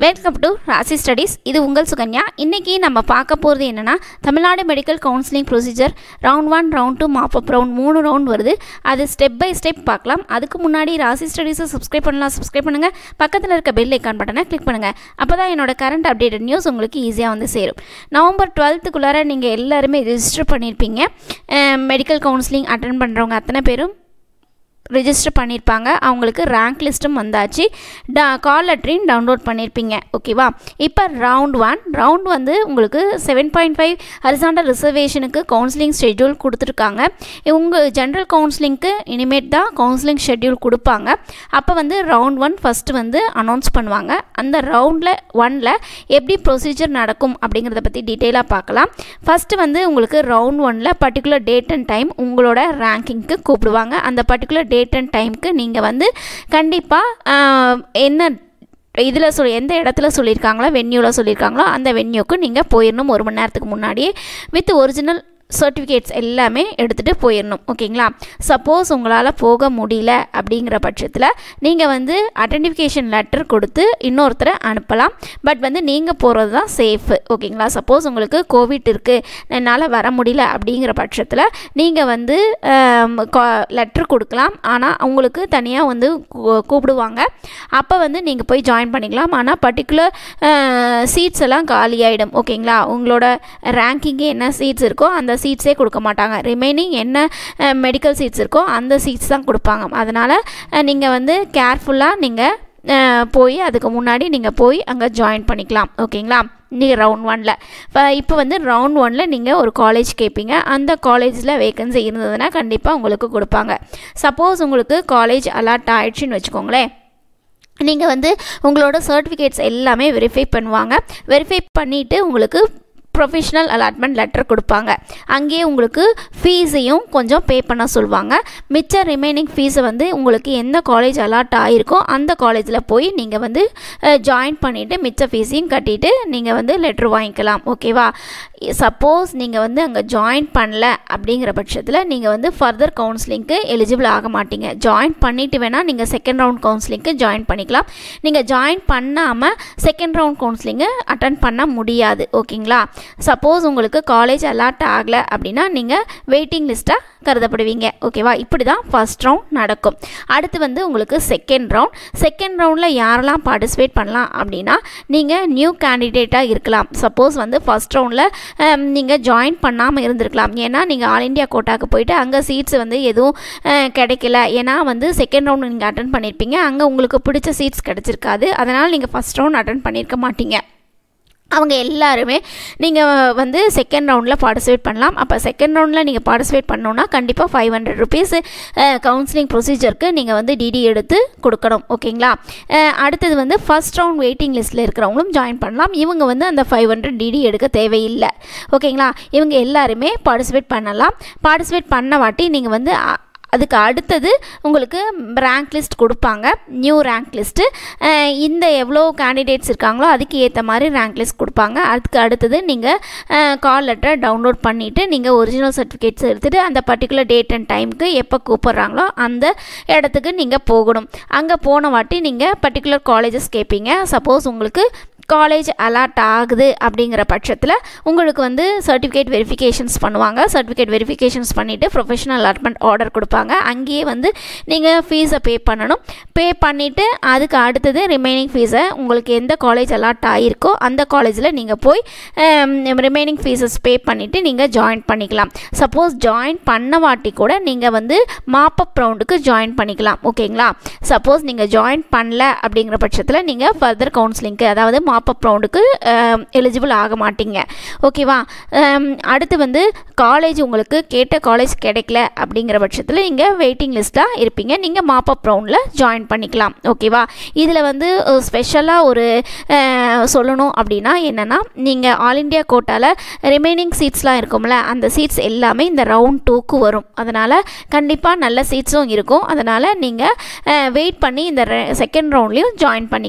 welcome to ராசி studies இது உங்கள் சுகன்யா இன்றைக்கி நம்ம பார்க்க போகிறது என்னென்னா Tamil Nadu medical counselling procedure round one round two mop up round மூணு ரவுண்ட் வருது அது ஸ்டெப் பை ஸ்டெப் பார்க்கலாம் அதுக்கு முன்னாடி ராசி ஸ்டடீஸை சப்ஸ்கிரைப் பண்ணலாம் சப்ஸ்கிரைப் பண்ணுங்கள் பக்கத்தில் இருக்க பெல் ஐக்கான் பட்டனை கிளிக் பண்ணுங்கள் அப்போ தான் என்னோட கரண்ட் அப்டேட்டட் நியூஸ் உங்களுக்கு ஈஸியாக வந்து சேரும் நவம்பர் டுவெல்த்துக்குள்ளார நீங்கள் எல்லாருமே ரிஜிஸ்டர் பண்ணியிருப்பீங்க மெடிக்கல் கவுன்சிலிங் அட்டன் பண்ணுறவங்க அத்தனை பேரும் ரிஜிஸ்டர் பண்ணியிருப்பாங்க அவங்களுக்கு ரேங்க் லிஸ்ட்டும் வந்தாச்சு டா கால் லெட்டரையும் டவுன்லோட் பண்ணியிருப்பீங்க ஓகேவா இப்போ ரவுண்ட் ஒன் ரவுண்ட் வந்து உங்களுக்கு செவன் பாயிண்ட் ஃபைவ் ஹரிசாண்டல் ரிசர்வேஷனுக்கு கவுன்சிலிங் ஷெட்யூல் கொடுத்துருக்காங்க உங்கள் ஜென்ரல் கவுன்சிலிங்க்கு இனிமேட் தான் கவுன்சிலிங் ஷெட்யூல் கொடுப்பாங்க அப்போ வந்து ரவுண்ட் ஒன் ஃபஸ்ட்டு வந்து அனௌன்ஸ் பண்ணுவாங்க அந்த ரவுண்டில் ஒனில் எப்படி ப்ரொசீஜர் நடக்கும் அப்படிங்கிறத பற்றி டீட்டெயிலாக பார்க்கலாம் ஃபஸ்ட்டு வந்து உங்களுக்கு ரவுண்ட் ஒனில் பர்டிகுலர் டேட் அண்ட் டைம் உங்களோட ரேங்கிங்க்கு கூப்பிடுவாங்க அந்த பர்டிகுலர் டேட் அண்ட் டைமுக்கு நீங்கள் வந்து கண்டிப்பாக என்ன இதில் சொல் எந்த இடத்துல சொல்லியிருக்காங்களோ வென்யூவில் சொல்லியிருக்காங்களோ அந்த வென்யூக்கு நீங்கள் போயிடணும் ஒரு மணி நேரத்துக்கு முன்னாடியே வித் ஒரிஜினல் சர்டிஃபிகேட்ஸ் எல்லாமே எடுத்துகிட்டு போயிடணும் ஓகேங்களா சப்போஸ் உங்களால் போக முடியல அப்படிங்கிற பட்சத்தில் நீங்கள் வந்து அட்டென்டிஃபிகேஷன் லெட்டர் கொடுத்து இன்னொருத்தரை அனுப்பலாம் பட் வந்து நீங்கள் போகிறது தான் சேஃபு ஓகேங்களா சப்போஸ் உங்களுக்கு கோவிட் இருக்குது என்னால் வர முடியல அப்படிங்கிற பட்சத்தில் நீங்கள் வந்து லெட்டர் கொடுக்கலாம் ஆனால் உங்களுக்கு தனியாக வந்து கூப்பிடுவாங்க அப்போ வந்து நீங்கள் போய் ஜாயின் பண்ணிக்கலாம் ஆனால் பர்டிகுலர் சீட்ஸ் எல்லாம் காலியாகிடும் ஓகேங்களா உங்களோட ரேங்கிங்கே என்ன சீட்ஸ் இருக்கோ அந்த சீட்ஸே கொடுக்க மாட்டாங்க ரிமைனிங் என்ன மெடிக்கல் சீட்ஸ் இருக்கோ அந்த சீட்ஸ் தான் கொடுப்பாங்க அதனால் நீங்கள் வந்து கேர்ஃபுல்லாக நீங்கள் போய் அதுக்கு முன்னாடி நீங்கள் போய் அங்கே ஜாயின் பண்ணிக்கலாம் ஓகேங்களா நீங்கள் ரவுண்ட் ஒனில் இப்போ இப்போ வந்து ரவுண்ட் ஒனில் நீங்கள் ஒரு காலேஜ் கேட்பீங்க அந்த காலேஜில் வேகன்சி இருந்ததுன்னா கண்டிப்பாக உங்களுக்கு கொடுப்பாங்க சப்போஸ் உங்களுக்கு காலேஜ் அலாட் ஆயிடுச்சுன்னு வச்சுக்கோங்களேன் நீங்கள் வந்து உங்களோட சர்டிஃபிகேட்ஸ் எல்லாமே வெரிஃபை பண்ணுவாங்க வெரிஃபை பண்ணிவிட்டு உங்களுக்கு ப்ரொஃபஷனல் அலாட்மெண்ட் லெட்டர் கொடுப்பாங்க அங்கேயே உங்களுக்கு ஃபீஸையும் கொஞ்சம் பே பண்ண சொல்லுவாங்க மிச்ச ரிமைனிங் ஃபீஸை வந்து உங்களுக்கு எந்த காலேஜ் அலாட் ஆகிருக்கோ அந்த காலேஜில் போய் நீங்கள் வந்து ஜாயின் பண்ணிவிட்டு மிச்ச ஃபீஸையும் கட்டிட்டு நீங்கள் வந்து லெட்ரு வாங்கிக்கலாம் ஓகேவா சப்போஸ் நீங்கள் வந்து அங்கே ஜாயின் பண்ணல அப்படிங்கிற பட்சத்தில் நீங்கள் வந்து ஃபர்தர் கவுன்சிலிங்க்கு எலிஜிபிள் ஆக மாட்டீங்க ஜாயின் பண்ணிவிட்டு வேணால் நீங்கள் செகண்ட் ரவுண்ட் கவுன்சிலிங்க்கு ஜாயின் பண்ணிக்கலாம் நீங்கள் ஜாயின் பண்ணாமல் செகண்ட் ரவுண்ட் கவுன்சிலிங்கு அட்டன் பண்ண முடியாது ஓகேங்களா சப்போஸ் உங்களுக்கு காலேஜ் அலாட் ஆகலை அப்படின்னா நீங்கள் வெயிட்டிங் லிஸ்ட்டாக கருதப்படுவீங்க ஓகேவா இப்படி தான் ஃபஸ்ட் ரவுண்ட் நடக்கும் அடுத்து வந்து உங்களுக்கு செகண்ட் ரவுண்ட் செகண்ட் ரவுண்டில் யாரெல்லாம் பார்ட்டிசிபேட் பண்ணலாம் அப்படின்னா நீங்கள் நியூ கேண்டிடேட்டாக இருக்கலாம் சப்போஸ் வந்து ஃபஸ்ட் ரவுண்டில் நீங்கள் ஜாயின் பண்ணாமல் இருந்திருக்கலாம் ஏன்னா நீங்கள் ஆல் இண்டியா கோட்டாக்கு போயிட்டு அங்கே சீட்ஸ் வந்து எதுவும் கிடைக்கல ஏன்னா வந்து செகண்ட் ரவுண்ட் நீங்கள் அட்டன் பண்ணியிருப்பீங்க அங்கே உங்களுக்கு பிடிச்ச சீட்ஸ் கிடச்சிருக்காது அதனால் நீங்கள் ஃபஸ்ட் ரவுண்ட் அட்டன் பண்ணியிருக்க மாட்டீங்க அவங்க எல்லாருமே நீங்கள் வந்து செகண்ட் ரவுண்டில் பார்ட்டிசிபேட் பண்ணலாம் அப்போ செகண்ட் ரவுண்டில் நீங்கள் பார்ட்டிசிபேட் பண்ணோன்னா கண்டிப்பாக ஃபைவ் ஹண்ட்ரட் ருபீஸ் கவுன்சிலிங் ப்ரொசீஜருக்கு நீங்கள் வந்து டிடி எடுத்து கொடுக்கணும் ஓகேங்களா அடுத்தது வந்து ஃபஸ்ட் ரவுண்ட் வெயிட்டிங் லிஸ்ட்டில் இருக்கிறவங்களும் ஜாயின் பண்ணலாம் இவங்க வந்து அந்த ஃபைவ் ஹண்ட்ரட் டிடி எடுக்க தேவையில்லை ஓகேங்களா இவங்க எல்லாருமே பார்ட்டிசிபேட் பண்ணலாம் பார்ட்டிசிபேட் பண்ண வாட்டி நீங்கள் வந்து அதுக்கு அடுத்தது உங்களுக்கு ரேங்க் லிஸ்ட் கொடுப்பாங்க நியூ ரேங்க் லிஸ்ட்டு இந்த எவ்வளோ கேண்டிடேட்ஸ் இருக்காங்களோ அதுக்கு ஏற்ற மாதிரி ரேங்க் லிஸ்ட் கொடுப்பாங்க அதுக்கு அடுத்தது நீங்கள் கால் லெட்டரை டவுன்லோட் பண்ணிவிட்டு நீங்கள் ஒரிஜினல் சர்டிஃபிகேட்ஸ் எடுத்துகிட்டு அந்த பர்டிகுலர் டேட் அண்ட் டைமுக்கு எப்போ கூப்பிட்றாங்களோ அந்த இடத்துக்கு நீங்கள் போகணும் அங்கே போன வாட்டி நீங்கள் பர்டிகுலர் காலேஜஸ் கேட்பீங்க சப்போஸ் உங்களுக்கு காலேஜ் அலாட் ஆகுது அப்படிங்கிற பட்சத்தில் உங்களுக்கு வந்து சர்டிஃபிகேட் வெரிஃபிகேஷன்ஸ் பண்ணுவாங்க சர்டிஃபிகேட் வெரிஃபிகேஷன்ஸ் பண்ணிவிட்டு ப்ரொஃபஷனல் அலாட்மெண்ட் ஆர்டர் கொடுப்பாங்க அங்கேயே வந்து நீங்கள் ஃபீஸை பே பண்ணணும் பே பண்ணிவிட்டு அதுக்கு அடுத்தது ரிமைனிங் ஃபீஸை உங்களுக்கு எந்த காலேஜ் அலாட் ஆகிருக்கோ அந்த காலேஜில் நீங்கள் போய் ரிமைனிங் ஃபீஸஸ் பே பண்ணிவிட்டு நீங்கள் ஜாயின் பண்ணிக்கலாம் சப்போஸ் ஜாயின் பண்ண வாட்டி கூட நீங்கள் வந்து மாப்பப் ரவுண்டுக்கு ஜாயின் பண்ணிக்கலாம் ஓகேங்களா சப்போஸ் நீங்கள் ஜாயின் பண்ணல அப்படிங்கிற பட்சத்தில் நீங்கள் ஃபர்தர் கவுன்சிலிங்க்கு அதாவது மாப்பப் ரவுண்டுக்கு எலிஜிபிள் ஆக மாட்டீங்க ஓகேவா அடுத்து வந்து காலேஜ் உங்களுக்கு கேட்ட காலேஜ் கிடைக்கல அப்படிங்கிற பட்சத்தில் நீங்கள் வெயிட்டிங் லிஸ்ட்டாக இருப்பீங்க நீங்கள் மாப்பப் ரவுண்டில் ஜாயின் பண்ணிக்கலாம் ஓகேவா இதில் வந்து ஸ்பெஷலாக ஒரு சொல்லணும் அப்படின்னா என்னென்னா நீங்கள் ஆல் இண்டியா கோட்டாவில் ரிமைனிங் சீட்ஸ்லாம் இருக்கும்ல அந்த சீட்ஸ் எல்லாமே இந்த ரவுண்ட் டூக்கு வரும் அதனால் கண்டிப்பாக நல்ல சீட்ஸும் இருக்கும் அதனால் நீங்கள் வெயிட் பண்ணி இந்த செகண்ட் ரவுண்ட்லேயும் ஜாயின் பண்ணிக்கலாம்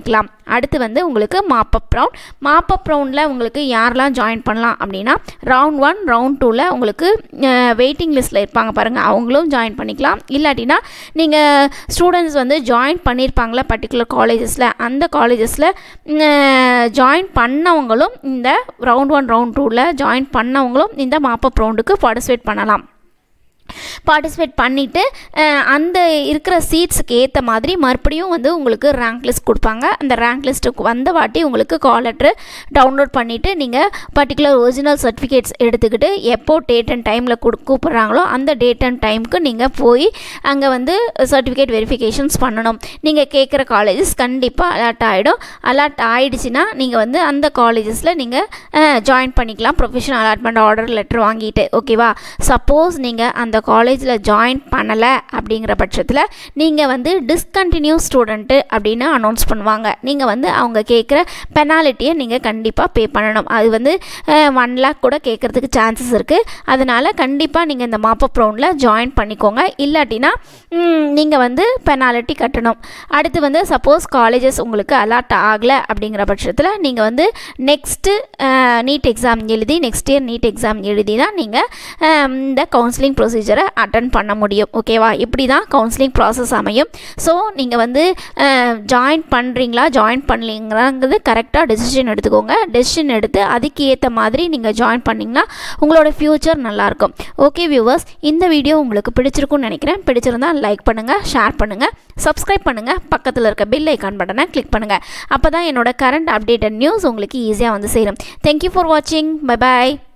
அடுத்து வந்து உங்களுக்கு மாப்பப் ரவுண்ட் மாப்பப் ரவுண்டில் உங்களுக்கு யாரெல்லாம் ஜாயின் பண்ணலாம் அப்படின்னா ரவுண்ட் ஒன் ரவுண்ட் டூவில் உங்களுக்கு வெயிட்டிங் லிஸ்ட்டில் இருப்பாங்க பாருங்கள் அவங்களும் ஜாயின் பண்ணிக்கலாம் இல்லாட்டினா நீங்கள் ஸ்டூடெண்ட்ஸ் வந்து ஜாயின் பண்ணியிருப்பாங்களே பர்டிகுலர் காலேஜஸில் அந்த காலேஜஸில் ஜாயின் பண்ணவங்களும் இந்த ரவுண்ட் ஒன் ரவுண்ட் டூவில் ஜாயின் பண்ணவங்களும் இந்த மாப்பப் ரவுண்டுக்கு பார்ட்டிசிபேட் பண்ணலாம் பார்ட்டிசிபேட் பண்ணிவிட்டு அந்த இருக்கிற சீட்ஸுக்கு ஏற்ற மாதிரி மறுபடியும் வந்து உங்களுக்கு ரேங்க் லிஸ்ட் கொடுப்பாங்க அந்த ரேங்க் லிஸ்ட்டுக்கு வந்த வாட்டி உங்களுக்கு கால் லெட்ரு டவுன்லோட் பண்ணிவிட்டு நீங்கள் பர்டிகுலர் ஒரிஜினல் சர்டிஃபிகேட்ஸ் எடுத்துக்கிட்டு எப்போ டேட் அண்ட் டைமில் கொடு கூப்பிட்றாங்களோ அந்த டேட் அண்ட் டைமுக்கு நீங்கள் போய் அங்கே வந்து சர்டிஃபிகேட் வெரிஃபிகேஷன்ஸ் பண்ணணும் நீங்கள் கேட்குற காலேஜஸ் கண்டிப்பாக அலர்ட் ஆகிடும் அலர்ட் ஆகிடுச்சின்னா நீங்கள் வந்து அந்த காலேஜஸில் நீங்கள் ஜாயின் பண்ணிக்கலாம் ப்ரொஃபஷனல் அலாட்மெண்ட் ஆர்டர் லெட்டர் வாங்கிட்டு ஓகேவா சப்போஸ் நீங்கள் அந்த காலேஜில் ஜாயின் பண்ணலை அப்படிங்கிற பட்சத்தில் நீங்கள் வந்து டிஸ்கண்டினியூ ஸ்டூடெண்ட்டு அப்படின்னு அனௌன்ஸ் பண்ணுவாங்க நீங்கள் வந்து அவங்க கேட்குற பெனாலிட்டியை நீங்கள் கண்டிப்பாக பே பண்ணணும் அது வந்து ஒன் லேக் கூட கேட்குறதுக்கு சான்சஸ் இருக்குது அதனால் கண்டிப்பாக நீங்கள் இந்த மாப்பப் ரவுண்டில் ஜாயின் பண்ணிக்கோங்க இல்லாட்டினா நீங்கள் வந்து பெனாலிட்டி கட்டணும் அடுத்து வந்து சப்போஸ் காலேஜஸ் உங்களுக்கு அலாட் ஆகலை அப்படிங்கிற பட்சத்தில் நீங்கள் வந்து நெக்ஸ்ட்டு நீட் எக்ஸாம் எழுதி நெக்ஸ்ட் இயர் நீட் எக்ஸாம் எழுதி தான் நீங்கள் இந்த கவுன்சிலிங் ப்ரொசீஜரை அட்டன் பண்ண முடியும் ஓகேவா இப்படி தான் கவுன்சிலிங் ப்ராசஸ் அமையும் ஸோ நீங்கள் வந்து ஜாயின் பண்ணுறீங்களா ஜாயின் பண்ணலீங்கிறது கரெக்டாக டெசிஷன் எடுத்துக்கோங்க டெசிஷன் எடுத்து அதுக்கு ஏற்ற மாதிரி நீங்கள் ஜாயின் பண்ணிங்கன்னா உங்களோட ஃப்யூச்சர் நல்லாயிருக்கும் ஓகே வியூவர்ஸ் இந்த வீடியோ உங்களுக்கு பிடிச்சிருக்கும்னு நினைக்கிறேன் பிடிச்சிருந்தால் லைக் பண்ணுங்கள் ஷேர் பண்ணுங்கள் சப்ஸ்கிரைப் பண்ணுங்கள் பக்கத்தில் இருக்க பில் ஐக்கான் பட்டனை கிளிக் பண்ணுங்கள் அப்போ தான் என்னோட கரண்ட் அப்டேட்டட் நியூஸ் உங்களுக்கு ஈஸியாக வந்து சேரும் தேங்க்யூ ஃபார் வாட்சிங் பை பாய்